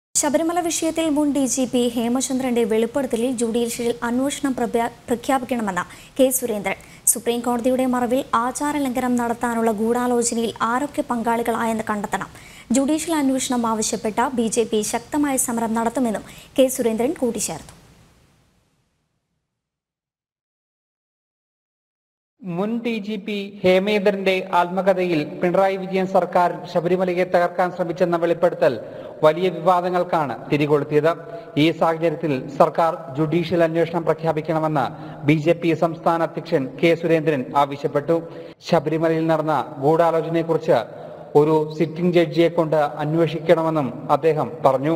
ശബരിമല വിഷയത്തിൽ മുൻ D G P ഹേമചന്ദ്രന്റെ വെളിപ്പെടുത്തലിൽ ജുഡീഷ്യൽ അന്വേഷണം പ്രഖ്യാ- പ്രഖ്യാപിക്കണമെന്ന് കെ സുരേന്ദ്രൻ സുപ്രീം കോടതിയുടെ മറവിൽ ആചാരലംഘനം നടത്താനുള്ള ഗൂഢാലോചനയിൽ ആരൊക്കെ പങ്കാളികളായെന്ന് കണ്ടെത്തണം ജുഡീഷ്യൽ അന്വേഷണം ആവശ്യപ്പെട്ട ബി ജെ പി ശക്തമായ സമരം നടത്തുമെന്നും കെ സുരേന്ദ്രൻ കൂട്ടിച്ചേർത്തു മുൻ ഡി ജി പി ഹേമേന്ദ്രന്റെ ആത്മകഥയിൽ പിണറായി വിജയൻ സർക്കാർ ശബരിമലയെ തകർക്കാൻ ശ്രമിച്ചെന്ന വെളിപ്പെടുത്തൽ വലിയ വിവാദങ്ങൾക്കാണ് തിരികൊളുത്തിയത് ഈ സാഹചര്യത്തിൽ സർക്കാർ ജുഡീഷ്യൽ അന്വേഷണം പ്രഖ്യാപിക്കണമെന്ന് ബി ജെ പി സംസ്ഥാന അധ്യക്ഷൻ കെ സുരേന്ദ്രൻ ആവശ്യപ്പെട്ടു ശബരിമലയിൽ നടന്ന ഗൂഢാലോചനയെക്കുറിച്ച് ഒരു സിറ്റിംഗ് ജഡ്ജിയെ കൊണ്ട് അന്വേഷിക്കണമെന്നും അദ്ദേഹം പറഞ്ഞു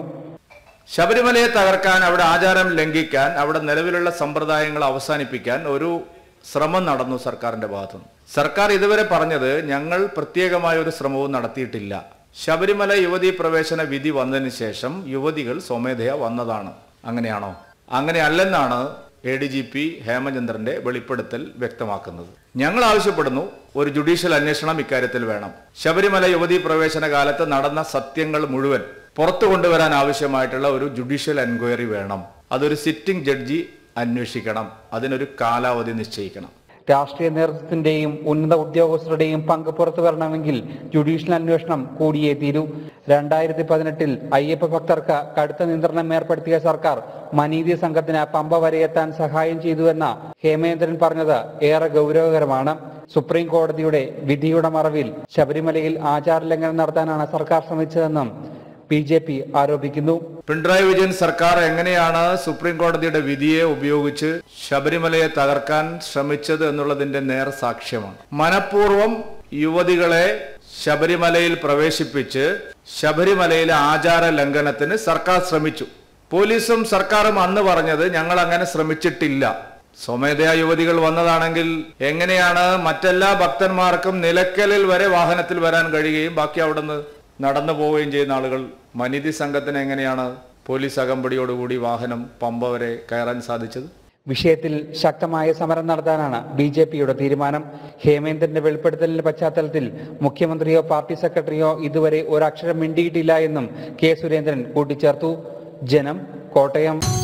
ശബരിമലയെ തകർക്കാൻ അവിടെ ആചാരം ലംഘിക്കാൻ അവിടെ നിലവിലുള്ള സമ്പ്രദായങ്ങൾ അവസാനിപ്പിക്കാൻ ഒരു ശ്രമം നടന്നു സർക്കാരിന്റെ ഭാഗത്തുനിന്ന് സർക്കാർ ഇതുവരെ പറഞ്ഞത് ഞങ്ങൾ പ്രത്യേകമായ ഒരു ശ്രമവും നടത്തിയിട്ടില്ല ശബരിമല യുവതീ പ്രവേശന വിധി വന്നതിന് ശേഷം യുവതികൾ സ്വമേധയാ വന്നതാണ് അങ്ങനെയാണോ അങ്ങനെ അല്ലെന്നാണ് എ ഡി ജി പി ഹേമചന്ദ്രന്റെ വെളിപ്പെടുത്തൽ വ്യക്തമാക്കുന്നത് ഞങ്ങൾ ആവശ്യപ്പെടുന്നു ഒരു ജുഡീഷ്യൽ അന്വേഷണം ഇക്കാര്യത്തിൽ വേണം ശബരിമല യുവതീ പ്രവേശന കാലത്ത് നടന്ന സത്യങ്ങൾ മുഴുവൻ പുറത്തു കൊണ്ടുവരാൻ ആവശ്യമായിട്ടുള്ള ഒരു ജുഡീഷ്യൽ എൻക്വയറി വേണം അതൊരു സിറ്റിംഗ് ജഡ്ജി അന്വേഷിക്കണം അതിനൊരു കാലാവധി നിശ്ചയിക്കണം രാഷ്ട്രീയ നേതൃത്വത്തിന്റെയും ഉന്നത ഉദ്യോഗസ്ഥരുടെയും പങ്ക് പുറത്തു വരണമെങ്കിൽ ജുഡീഷ്യൽ അന്വേഷണം കൂടിയേ തീരൂ രണ്ടായിരത്തി പതിനെട്ടിൽ അയ്യപ്പ ഭക്തർക്ക് കടുത്ത നിയന്ത്രണം ഏർപ്പെടുത്തിയ സർക്കാർ മനീതി സംഘത്തിന് പമ്പ വരെ എത്താൻ സഹായം ചെയ്തുവെന്ന ഹേമേന്ദ്രൻ പറഞ്ഞത് ഏറെ ഗൗരവകരമാണ് സുപ്രീം കോടതിയുടെ വിധിയുടെ മറവിൽ ശബരിമലയിൽ ആചാരലംഘനം നടത്താനാണ് സർക്കാർ ശ്രമിച്ചതെന്നും ബി ജെ പി ആരോപിക്കുന്നു പിണറായി വിജയൻ സർക്കാർ എങ്ങനെയാണ് സുപ്രീം കോടതിയുടെ വിധിയെ ഉപയോഗിച്ച് ശബരിമലയെ തകർക്കാൻ ശ്രമിച്ചത് എന്നുള്ളതിന്റെ നേർ സാക്ഷ്യമാണ് മനഃപൂർവ്വം യുവതികളെ ശബരിമലയിൽ പ്രവേശിപ്പിച്ച് ശബരിമലയിലെ ആചാര ലംഘനത്തിന് സർക്കാർ ശ്രമിച്ചു പോലീസും സർക്കാരും അന്ന് പറഞ്ഞത് ഞങ്ങൾ അങ്ങനെ ശ്രമിച്ചിട്ടില്ല സ്വമേധയാ യുവതികൾ വന്നതാണെങ്കിൽ എങ്ങനെയാണ് മറ്റെല്ലാ ഭക്തന്മാർക്കും നിലയ്ക്കലിൽ വരെ വാഹനത്തിൽ വരാൻ കഴിയുകയും ബാക്കി അവിടുന്ന് നടന്നു പോവുകയും ചെയ്യുന്ന ആളുകൾ മനിതി സംഘത്തിന് എങ്ങനെയാണ് പോലീസ് അകമ്പടിയോടുകൂടി വാഹനം പമ്പ വരെ കയറാൻ സാധിച്ചത് വിഷയത്തിൽ ശക്തമായ സമരം നടത്താനാണ് ബി ജെ പിയുടെ തീരുമാനം ഹേമേന്ദ്രന്റെ വെളിപ്പെടുത്തലിന്റെ പശ്ചാത്തലത്തിൽ മുഖ്യമന്ത്രിയോ പാർട്ടി സെക്രട്ടറിയോ ഇതുവരെ ഒരക്ഷരം മിണ്ടിയിട്ടില്ല എന്നും കെ സുരേന്ദ്രൻ കൂട്ടിച്ചേർത്തു ജനം കോട്ടയം